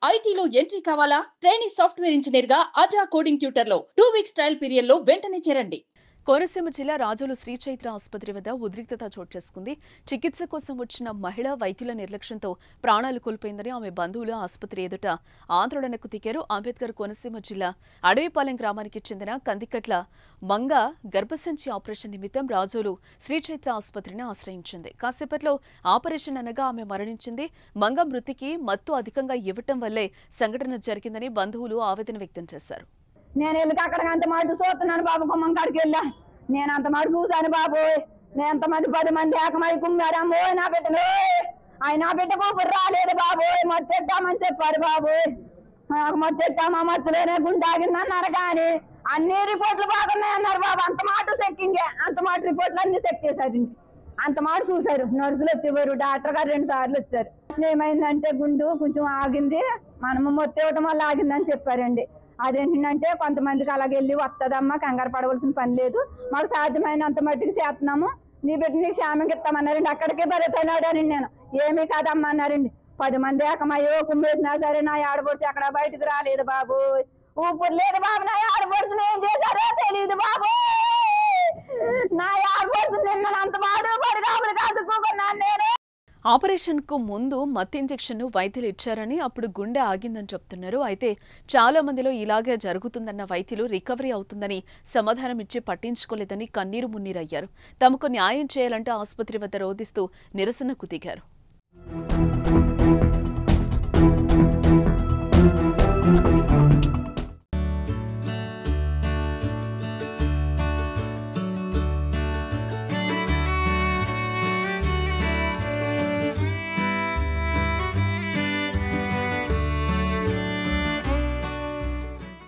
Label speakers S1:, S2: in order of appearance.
S1: ఐటీలో ఎంట్రీ కావాలా training software engineer గా అజా కోడింగ్ ట్యూటర్ లో టూ వీక్స్ ట్రయల్ పీరియడ్ లో వెంటనే చేరండి
S2: కోనసీమ జిల్లా రాజోలు శ్రీ చైత్ర ఆసుపత్రి వద్ద ఉద్రిక్తత చోటు చేసుకుంది చికిత్స కోసం వచ్చిన మహిళ వైద్యుల నిర్లక్ష్యంతో ప్రాణాలు కోల్పోయిందని ఆమె బంధువులు ఆసుపత్రి ఎదుట ఆందోళనకు దిగారు అంబేద్కర్ కోనసీమ జిల్లా అడవిపాలెం గ్రామానికి చెందిన కందికట్ల మంగ గర్భసంచి ఆపరేషన్ నిమిత్తం రాజోలు శ్రీ చైత్ర ఆసుపత్రిని ఆశ్రయించింది కాసేపట్లో ఆపరేషన్ అనగా ఆమె మరణించింది మంగ మృతికి మత్తు అధికంగా ఇవ్వటం వల్లే సంఘటన జరిగిందని బంధువులు ఆవేదన వ్యక్తం చేశారు
S3: నేను వెళ్ళి అక్కడికి అంత మాట చూస్తున్నాను బాబు గుమ్మం కాడికి వెళ్ళా నేను అంత మాట చూశాను బాబు నేను ఎంతమంది పది మంది ఏకమై కుమ్మారమ్మో నా బిడ్డను ఓయ్! ఆయన నా బిడ్డ కూతురు రాలేదు బాబు మొత్తెట్టామని చెప్పారు బాబు నాకు మొత్తెట్టామా మత్తులోనే గుండె ఆగిందన్నారు కానీ అన్ని రిపోర్ట్లు బాగున్నాయి అన్నారు బాబు అంత మాట చెక్కింగే అంత మాట రిపోర్ట్లు అన్ని చెక్ చేశారండి అంత మాట చూశారు నర్సులు వచ్చేవారు డాక్టర్ గారు రెండు సార్లు వచ్చారు ఏమైందంటే గుండు కొంచెం ఆగింది మనము మొత్తం ఇవ్వటం వల్ల ఆగిందని చెప్పారండి అదేంటంటే కొంతమందికి అలాగే వెళ్ళి వస్తుందమ్మా కంగారు పడవలసిన పని లేదు మాకు సాధ్యమైనంత మట్టికి చేస్తున్నాము నీ బిడ్డ నీకు క్షేమంగా ఇస్తామన్నారండి అక్కడికే బరితలాడానండి నేను ఏమీ కాదమ్మా అన్నారండి పది మంది ఏకమయ్యో కుమ్మేసినా సరే నా ఆడపడుచు అక్కడ బయటకు రాలేదు బాబు ఊపిరి లేదు బాబు నా ఆడపడుచుని ఏం చేశారో తెలియదు బాబు నా ఆడపడుచు నిన్న అంత మాడు పడి కాపులు కాచుకోకున్నాను నేను
S2: ఆపరేషన్ కు ముందు మత్తు ఇంజెక్షన్ ను వైద్యులు ఇచ్చారని అప్పుడు గుండె ఆగిందని చెప్తున్నారు అయితే చాలా మందిలో ఇలాగే జరుగుతుందన్న వైద్యులు రికవరీ అవుతుందని సమాధానం ఇచ్చి పట్టించుకోలేదని కన్నీరు మున్నీరయ్యారు తమకు న్యాయం చేయాలంటే ఆసుపత్రి వద్ద రోధిస్తూ నిరసనకు దిగారు